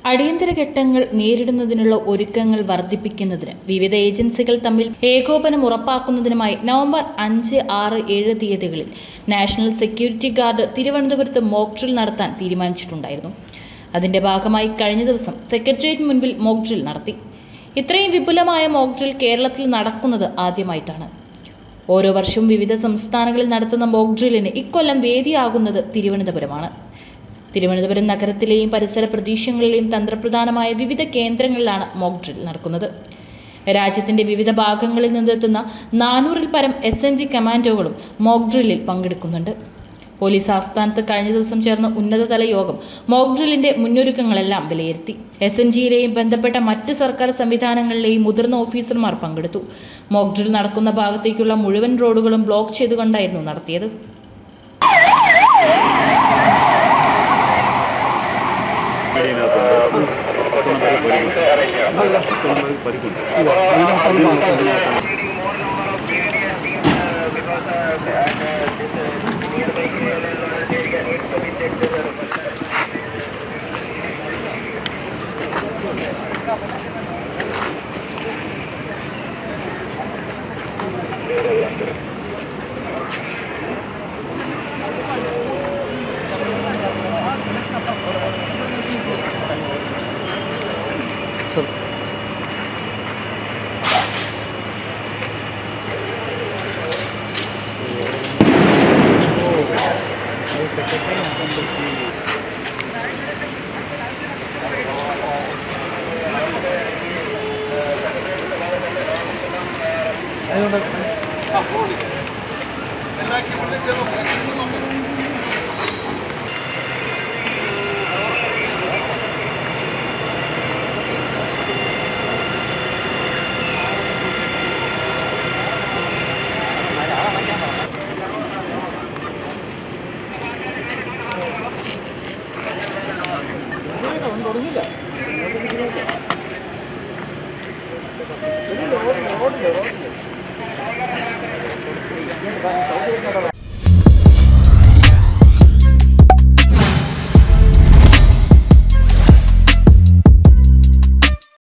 അടിയന്തര ഘട്ടങ്ങൾ നേരിടുന്നതിനുള്ള ഒരുക്കങ്ങൾ വർദ്ധിപ്പിക്കുന്നതിന് വിവിധ ഏജൻസികൾ തമ്മിൽ ഏകോപനം ഉറപ്പാക്കുന്നതിനുമായി നവംബർ അഞ്ച് ആറ് ഏഴ് തീയതികളിൽ നാഷണൽ സെക്യൂരിറ്റി ഗാർഡ് തിരുവനന്തപുരത്ത് മോക്ക് ഡ്രിൽ നടത്താൻ തീരുമാനിച്ചിട്ടുണ്ടായിരുന്നു അതിന്റെ ഭാഗമായി കഴിഞ്ഞ ദിവസം സെക്രട്ടേറിയറ്റ് മുൻപിൽ മോക്ക് ഡ്രിൽ നടത്തി ഇത്രയും വിപുലമായ മോക്ക് ഡ്രിൽ കേരളത്തിൽ നടക്കുന്നത് ആദ്യമായിട്ടാണ് ഓരോ വർഷവും വിവിധ സംസ്ഥാനങ്ങളിൽ നടത്തുന്ന മോക്ക് ഡ്രില്ലിന് ഇക്കൊല്ലം വേദിയാകുന്നത് തിരുവനന്തപുരമാണ് തിരുവനന്തപുരം നഗരത്തിലെയും പരിസര പ്രദേശങ്ങളിലെയും തന്ത്രപ്രധാനമായ വിവിധ കേന്ദ്രങ്ങളിലാണ് മോക്ക് ഡ്രിൽ നടക്കുന്നത് രാജ്യത്തിന്റെ വിവിധ ഭാഗങ്ങളിൽ നിന്നെത്തുന്ന നാനൂറിൽ പരം എസ് എൻ ജി കമാൻഡോകളും മോക്ക് ഡ്രില്ലിൽ പങ്കെടുക്കുന്നുണ്ട് പോലീസ് ആസ്ഥാനത്ത് കഴിഞ്ഞ ദിവസം ചേർന്ന ഉന്നതതല യോഗം മോക്ക് ഡ്രില്ലിന്റെ മുന്നൊരുക്കങ്ങളെല്ലാം വിലയിരുത്തി എസ് എൻ ജിയിലെയും ബന്ധപ്പെട്ട മറ്റ് സർക്കാർ സംവിധാനങ്ങളിലെയും മുതിർന്ന ഓഫീസർമാർ പങ്കെടുത്ു മോക്ക് ഡ്രിൽ നടക്കുന്ന ഭാഗത്തേക്കുള്ള മുഴുവൻ റോഡുകളും ബ്ലോക്ക് ചെയ്തുകൊണ്ടായിരുന്നു നടത്തിയത് തുടങ്ങില്ല